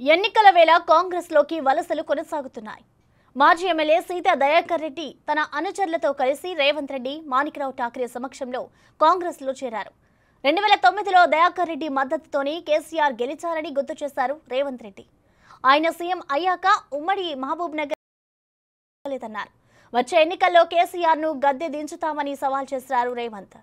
ఎన్నికల వేళ కాంగ్రెస్ లోకి వలసలు కొనసాగుతున్నాయి మాజీ ఎమ్మెల్యే సీతా దయాకర్ రెడ్డి తన అనుచరులతో కలిసి రేవంత్ రెడ్డి మాణిక్రావు ఠాక్రే సమక్షంలో కాంగ్రెస్ లో చేరారు రెండు వేల తొమ్మిదిలో దయాకర్ రెడ్డి మద్దతుతోనే కేసీఆర్ గెలిచారని గుర్తు చేశారు రేవంత్ రెడ్డి ఆయన సీఎం అయ్యాక ఉమ్మడి మహబూబ్ నగర్ లేదన్నారు వచ్చే ఎన్నికల్లో కేసీఆర్ ను గద్దె దించుతామని సవాల్ చేశారు రేవంత్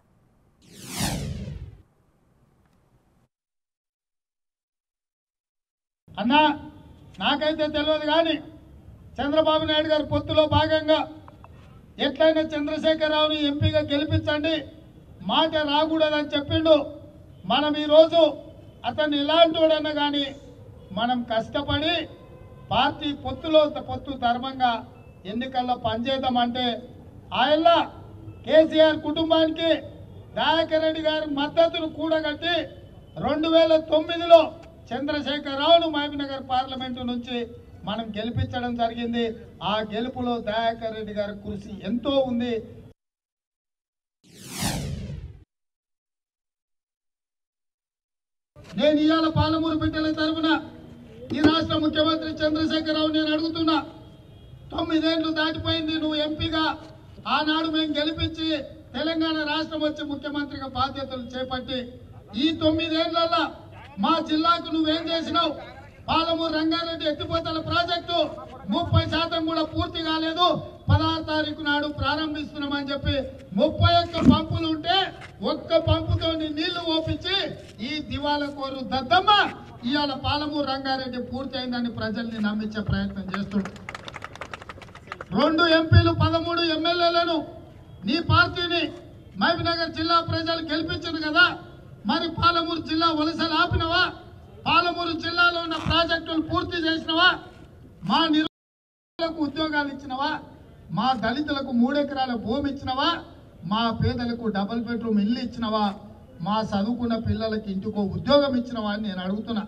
అన్నా నాకైతే తెలియదు కానీ చంద్రబాబు నాయుడు గారి పొత్తులో భాగంగా ఎట్లయినా చంద్రశేఖరరావుని ఎంపీగా గెలిపించండి మాట రాకూడదని చెప్పిండు మనం ఈరోజు అతన్ని ఎలాంటి వాడన్నా కానీ మనం కష్టపడి పార్టీ పొత్తులో పొత్తు ధర్మంగా ఎన్నికల్లో పనిచేద్దామంటే ఆయన కేసీఆర్ కుటుంబానికి దయాకర్ రెడ్డి గారి మద్దతును కూడగట్టి రెండు వేల తొమ్మిదిలో చంద్రశేఖరరావును మహబూబ్నగర్ పార్లమెంటు నుంచి మనం గెలిపించడం జరిగింది ఆ గెలుపులో దయాకర్ రెడ్డి గారి కృషి ఎంతో ఉంది నేను ఇవాళ పాలమూరు బిడ్డల తరఫున ఈ రాష్ట్ర ముఖ్యమంత్రి చంద్రశేఖరరావు నేను అడుగుతున్నా తొమ్మిదేళ్లు దాటిపోయింది నువ్వు ఎంపీగా ఆనాడు మేము గెలిపించి తెలంగాణ రాష్ట్రం వచ్చి ముఖ్యమంత్రిగా బాధ్యతలు చేపట్టి ఈ తొమ్మిదేళ్లలో మా జిల్లాకు నువ్వేం చేసినావు పాలమూరు రంగారెడ్డి ఎత్తిపోతల ప్రాజెక్టు ముప్పై శాతం కూడా పూర్తి కాలేదు పదహారు తారీఖు నాడు ప్రారంభిస్తున్నామని చెప్పి ముప్పై ఒక్క పంపులు ఉంటే ఒక్క పంపుతో నీళ్లు ఓపించి ఈ దివాల కోరు దద్దమ్మ ఇవాళ పాలమూరు రంగారెడ్డి పూర్తి అయిందని ప్రజల్ని నమ్మించే ప్రయత్నం చేస్తుంది రెండు ఎంపీలు పదమూడు ఎమ్మెల్యేలను నీ పార్టీని మహబూబ్నగర్ జిల్లా ప్రజలు గెలిపించారు కదా మరి పాలమూరు జిల్లా వలసలు ఆపినవా పాలమూరు జిల్లాలో ఉన్న ప్రాజెక్టులు పూర్తి చేసినవా మా నిరుద్యోగులకు ఉద్యోగాలు ఇచ్చినవా మా దళితులకు మూడెకరాల భూమి ఇచ్చినవా మా పేదలకు డబుల్ బెడ్రూమ్ ఇల్లు ఇచ్చినవా మా చదువుకున్న పిల్లలకి ఇంటికో ఉద్యోగం ఇచ్చినవా అని నేను అడుగుతున్నా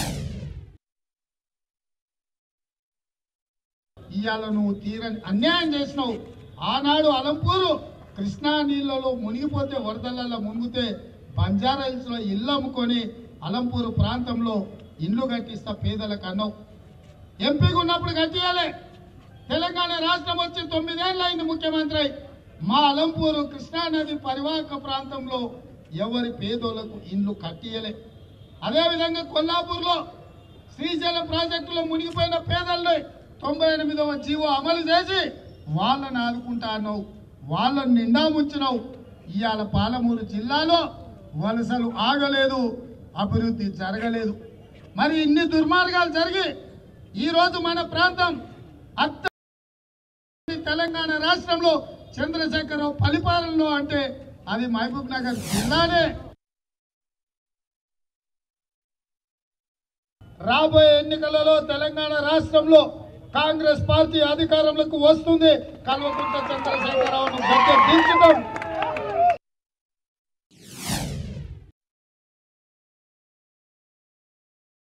ఇవాళ నువ్వు తీరని అన్యాయం చేసినావు ఆనాడు అలంపూరు కృష్ణా నీళ్ళలో మునిగిపోతే వరదలలో మునిగితే బంజారా హిల్స్ లో ఇల్లు అమ్ముకొని అలంపూరు ప్రాంతంలో ఇల్లు కట్టిస్తా పేదలకు అన్నావు ఎంపీగా ఉన్నప్పుడు కట్టియాలి తెలంగాణ రాష్ట్రం వచ్చి తొమ్మిదేళ్ళు అయింది ముఖ్యమంత్రి అయి. మా అలంపూరు కృష్ణా నది పరివాహక ప్రాంతంలో ఎవరి పేదోళ్లకు ఇండ్లు కట్టియలే అదేవిధంగా కొల్లాపూర్లో శ్రీశైలం ప్రాజెక్టులో మునిగిపోయిన పేదల్ని తొంభై ఎనిమిదవ జీవో అమలు చేసి వాళ్ళని ఆదుకుంటా అన్నావు వాళ్ళని నిండా ముంచినావు ఇవాళ పాలమూరు జిల్లాలో వలసలు ఆగలేదు అభివృద్ధి జరగలేదు మరి ఇన్ని దుర్మార్గాలు జరిగి ఈరోజు మన ప్రాంతం అత్త తెలంగాణ రాష్ట్రంలో చంద్రశేఖరరావు పరిపాలనలో అంటే అది మహబూబ్ నగర్ జిల్లానే రాబోయే ఎన్నికలలో తెలంగాణ రాష్ట్రంలో కాంగ్రెస్ పార్టీ అధికారంలోకి వస్తుంది కల్వకుంట్ల చంద్రశేఖరరావును గద్దె దించడం